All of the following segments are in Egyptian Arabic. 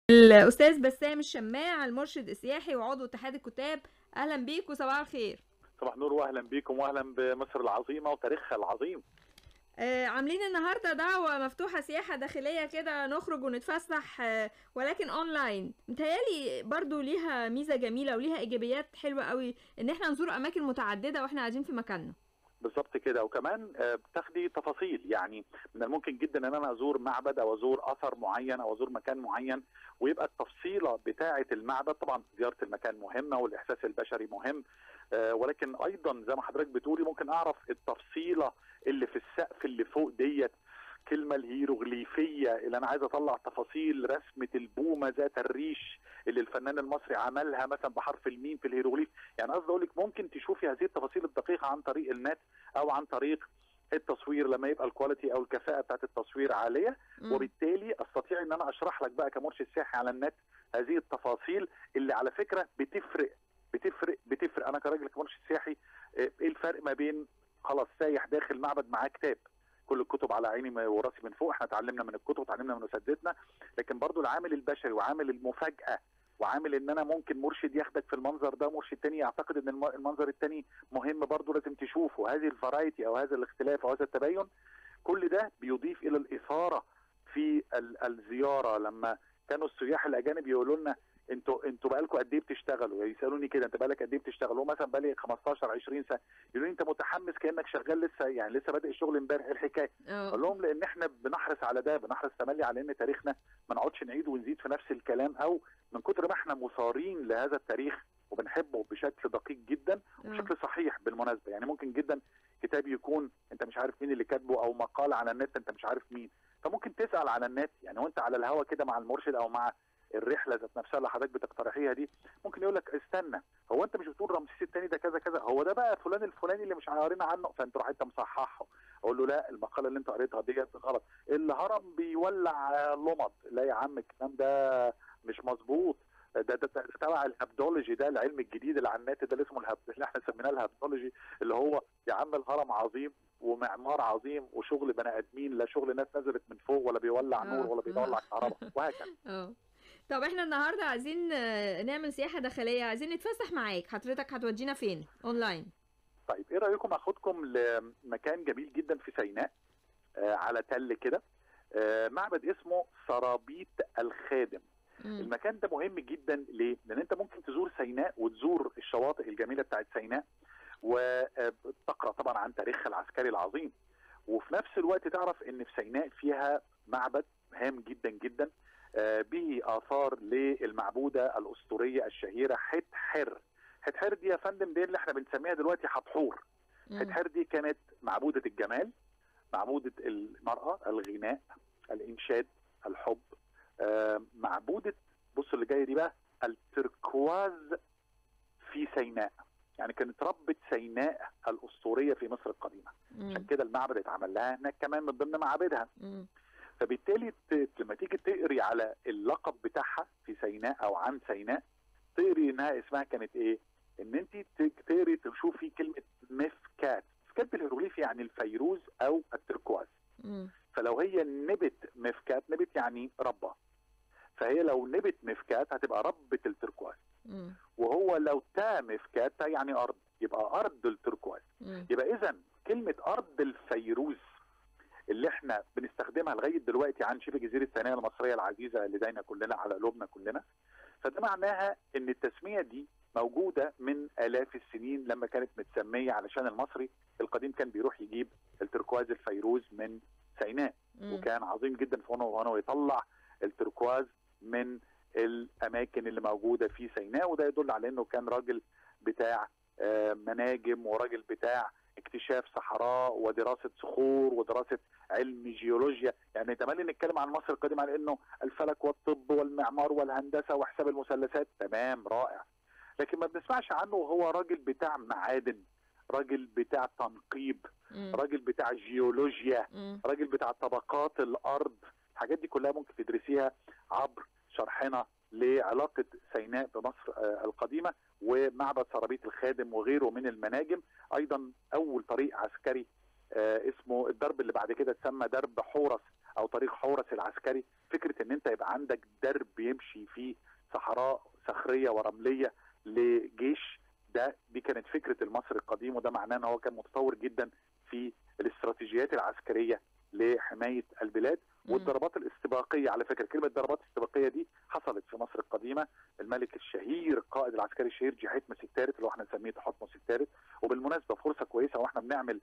الأستاذ بسام الشماع المرشد السياحي وعضو اتحاد الكتاب أهلا بيك وصباح الخير صباح النور واهلا بيكم واهلا بمصر العظيمه وتاريخها العظيم آه، عاملين النهارده دعوة مفتوحة سياحة داخلية كده نخرج ونتفسح آه، ولكن اونلاين متهيألي برضو ليها ميزة جميلة وليها ايجابيات حلوة قوي ان احنا نزور اماكن متعددة واحنا قاعدين في مكاننا بالظبط كده وكمان آه، بتاخدي تفاصيل يعني من الممكن جدا ان انا ازور معبد او ازور اثر معين او ازور مكان معين ويبقى التفصيله بتاعه المعبد طبعا زياره المكان مهمه والاحساس البشري مهم آه، ولكن ايضا زي ما حضرتك بتقولي ممكن اعرف التفصيله اللي في السقف اللي فوق ديت كلمة الهيروغليفية اللي أنا عايز أطلع تفاصيل رسمة البومة ذات الريش اللي الفنان المصري عملها مثلا بحرف الميم في الهيروغليف يعني قصدي أقول لك ممكن تشوفي هذه التفاصيل الدقيقة عن طريق النت أو عن طريق التصوير لما يبقى الكواليتي او الكفاءه بتاعت التصوير عاليه مم. وبالتالي استطيع ان انا اشرح لك بقى كمرشد سياحي على النت هذه التفاصيل اللي على فكره بتفرق بتفرق بتفرق انا كراجل كمرشد سياحي آه، ايه الفرق ما بين خلاص سايح داخل معبد معاه كتاب كل الكتب على عيني وراسي من فوق احنا اتعلمنا من الكتب اتعلمنا من اساتذتنا لكن برضو العامل البشري وعامل المفاجاه وعامل ان انا ممكن مرشد ياخدك في المنظر ده مرشد تاني يعتقد ان الم- المنظر التاني مهم برضو لازم تشوفه هذه الفرايتي او هذا الاختلاف او هذا التباين كل ده بيضيف الى الاثاره في ال- الزياره لما كانوا السياح الاجانب يقولوا لنا انتوا انتوا بقالكم قد ايه بتشتغلوا يسالوني كده انت بقالك قد ايه بتشتغل هو مثلا بقالي 15 20 سنه يقولوا لي انت متحمس كانك شغال لسه يعني لسه بادئ الشغل امبارح إيه الحكايه اقول اه لهم لان احنا بنحرص على ده بنحرص تملي على ان تاريخنا ما نقعدش نعيد ونزيد في نفس الكلام او من كتر ما احنا مثارين لهذا التاريخ وبنحبه بشكل دقيق جدا وبشكل صحيح بالمناسبه يعني ممكن جدا كتاب يكون انت مش عارف مين اللي كاتبه او مقال على النت انت مش عارف مين فممكن تسال على النت يعني وانت على الهوا كده مع المرشد او مع الرحله ذات نفسها اللي حضرتك بتقترحيها دي ممكن يقول لك استنى هو انت مش بتقول رمسيس الثاني ده كذا كذا هو ده بقى فلان الفلاني اللي مش قارينا عنه فانت راح انت مصححه اقول له لا المقاله اللي انت قريتها دي غلط الهرم بيولع آه، لمض لا يا عم الكلام ده مش مظبوط ده ده, ده تبع الهبدولوجي ده العلم الجديد اللي على النت ده اللي اسمه الهب اللي احنا سميناه الهبدولوجي اللي هو يا عم الهرم عظيم ومعمار عظيم وشغل بني ادمين لا شغل ناس نزلت من فوق ولا بيولع آه، نور ولا بيولع آه. كهرباء وهكذا اه طب احنا النهارده عايزين آه، نعمل سياحة داخلية عايزين نتفسح معاك حضرتك هتودينا فين اونلاين طيب ايه رايكم اخدكم لمكان جميل جدا في سيناء آه على تل كده آه معبد اسمه سرابيط الخادم مم. المكان ده مهم جدا ليه؟ لان انت ممكن تزور سيناء وتزور الشواطئ الجميله بتاعت سيناء وتقرا طبعا عن تاريخها العسكري العظيم وفي نفس الوقت تعرف ان في سيناء فيها معبد هام جدا جدا آه، به اثار للمعبوده الاسطوريه الشهيره حتحر حتحر دي يا فندم دي اللي احنا بنسميها دلوقتي حتحور مم. حتحر دي كانت معبودة الجمال معبودة المرأة الغناء الإنشاد الحب آه، معبودة بص اللي جاية دي بقى التركواز في سيناء يعني كانت ربة سيناء الأسطورية في مصر القديمة عشان مم. كده المعبد اتعمل لها هناك كمان من ضمن معابدها مم. فبالتالي ت- لما تيجي تقري على اللقب بتاعها في سيناء او عن سيناء تقري انها اسمها كانت ايه؟ ان انت ت- تقري تشوفي كلمه مفكات، مفكات بالهيروغليفي يعني الفيروز او التركواز، مم. فلو هي نبت مفكات نبت يعني ربه. فهي لو نبت مفكات هتبقى ربة التركواز، مم. وهو لو تا مفكات تا يعني ارض، يبقى ارض التركواز. مم. يبقى اذا كلمه ارض الفيروز اللي احنا بنستخدمها لغايه دلوقتي عن شبه جزيره سيناء المصريه العزيزه اللي داينا كلنا على قلوبنا كلنا فده معناها ان التسميه دي موجوده من الاف السنين لما كانت متسميه علشان المصري القديم كان بيروح يجيب التركواز الفيروز من سيناء مم. وكان عظيم جدا في انه انه يطلع التركواز من الاماكن اللي موجوده في سيناء وده يدل على انه كان راجل بتاع آه، مناجم وراجل بتاع اكتشاف صحراء ودراسه صخور ودراسه علم جيولوجيا يعني تملي نتكلم عن مصر القديمه على انه الفلك والطب والمعمار والهندسه وحساب المثلثات تمام رائع لكن ما بنسمعش عنه وهو راجل بتاع معادن راجل بتاع تنقيب مم. راجل بتاع جيولوجيا مم. راجل بتاع طبقات الارض الحاجات دي كلها ممكن تدرسيها عبر شرحنا لعلاقه سيناء بمصر آه، القديمه ومعبد سرابيط الخادم وغيره من المناجم ايضا اول طريق عسكري آه، اسمه الدرب اللي بعد كده اتسمى درب حورس او طريق حورس العسكري فكره ان انت يبقى عندك درب يمشي فيه صحراء صخريه ورمليه لجيش ده دي كانت فكره المصري القديم وده معناه ان هو كان متطور جدا في الاستراتيجيات العسكريه لحمايه البلاد والضربات الاستباقيه على فكره كلمه ضربات استباقيه دي حصلت في مصر القديمه الملك الشهير القائد العسكري الشهير جحيتمس الثالث اللي هو احنا نسميه تحتمس الثالث وبالمناسبه فرصه كويسه واحنا بنعمل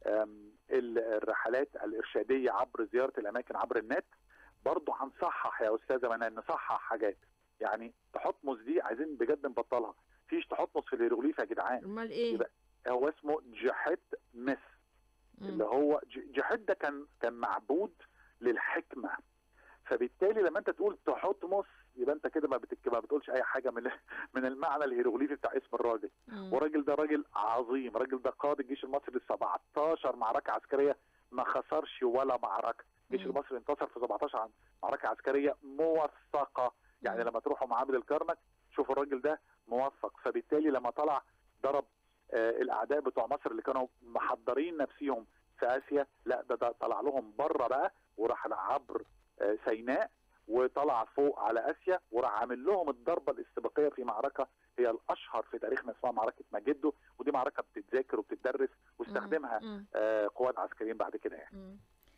الرحلات الارشاديه عبر زياره الاماكن عبر النت برضه هنصحح يا استاذه منال نصحح حاجات يعني تحتمس دي عايزين بجد نبطلها فيش تحتمس في الهيروغليف يا جدعان امال ايه هو اسمه جحت مس اللي هو جحت ده كان كان معبود للحكمه فبالتالي لما انت تقول تحتمس يبقى انت كده ما, بتك... ما بتقولش اي حاجه من من المعنى الهيروغليفي بتاع اسم الراجل والراجل ده راجل عظيم الراجل ده قائد الجيش المصري ل 17 معركه عسكريه ما خسرش ولا معركه الجيش المصري انتصر في 17 معركه عسكريه موثقه يعني لما تروحوا معابد الكرنك شوفوا الراجل ده موثق فبالتالي لما طلع ضرب آه الاعداء بتوع مصر اللي كانوا محضرين نفسهم في اسيا لا ده, ده طلع لهم بره بقى وراح عبر آه سيناء وطلع فوق على اسيا وراح عامل لهم الضربه الاستباقيه في معركه هي الاشهر في تاريخنا اسمها معركه مجدو ودي معركه بتتذاكر وبتدرس واستخدمها آه قوات عسكريين بعد كده يعني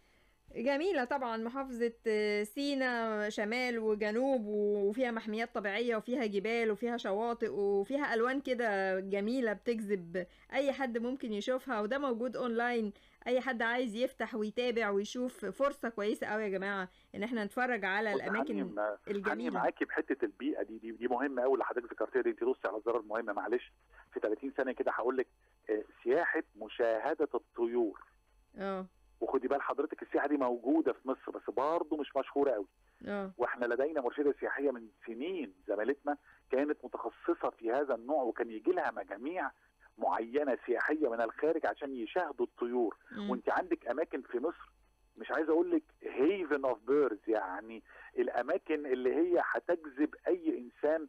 جميلة طبعا محافظة سينا شمال وجنوب وفيها محميات طبيعية وفيها جبال وفيها شواطئ وفيها ألوان كده جميلة بتجذب أي حد ممكن يشوفها وده موجود أونلاين أي حد عايز يفتح ويتابع ويشوف فرصة كويسة أوي يا جماعة إن احنا نتفرج على الأماكن الجميلة معاكي بحتة البيئة دي دي, دي مهمة أوي اللي حضرتك ذكرتيها دي أنت دوستي على الزرار المهم معلش في 30 ثانية كده هقول لك سياحة مشاهدة الطيور اه وخدي بال حضرتك السياحه دي موجوده في مصر بس برضه مش مشهوره قوي اه واحنا لدينا مرشده سياحيه من سنين زميلتنا كانت متخصصه في هذا النوع وكان يجي لها مجاميع معينه سياحيه من الخارج عشان يشاهدوا الطيور وانت عندك اماكن في مصر مش عايز اقول لك هيفن اوف بيردز يعني الاماكن اللي هي هتجذب اي انسان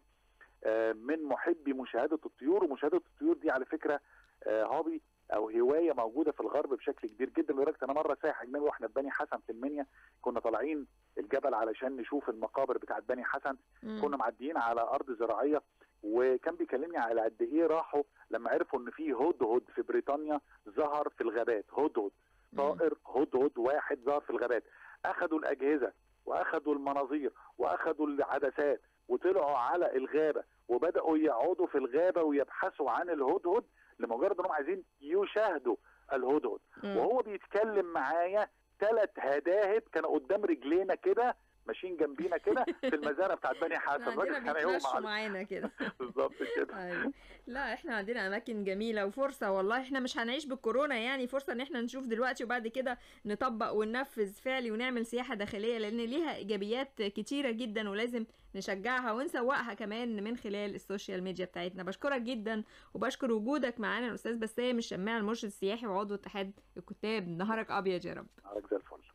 من محبي مشاهده الطيور ومشاهده الطيور دي على فكره هوبي او هوايه موجوده في الغرب بشكل كبير جدا لدرجه انا مره سايح اجنبي واحنا في بني حسن في المنيا كنا طالعين الجبل علشان نشوف المقابر بتاعت بني حسن مم. كنا معديين على ارض زراعيه وكان بيكلمني على قد ايه راحوا لما عرفوا ان في هدهد في بريطانيا ظهر في الغابات هدهد طائر هدهد واحد ظهر في الغابات اخذوا الاجهزه واخذوا المناظير واخذوا العدسات وطلعوا على الغابه وبداوا يقعدوا في الغابه ويبحثوا عن الهدهد لمجرد انهم عايزين يشاهدوا الهدهد مم. وهو بيتكلم معايا ثلاث هداهد كانوا قدام رجلينا كده ماشيين جنبينا كده في المزارع بتاعت بني حسن عندنا الراجل كان هيغمى بيتمشوا عليه. معانا كده بالظبط كده ايوه لا احنا عندنا اماكن جميله وفرصه والله احنا مش هنعيش بالكورونا يعني فرصه ان احنا نشوف دلوقتي وبعد كده نطبق وننفذ فعلي ونعمل سياحه داخليه لان ليها ايجابيات كتيره جدا ولازم نشجعها ونسوقها كمان من خلال السوشيال ميديا بتاعتنا بشكرك جدا وبشكر وجودك معانا الاستاذ بسام الشماع المرشد السياحي وعضو اتحاد الكتاب نهارك ابيض يا رب نهارك زي الفل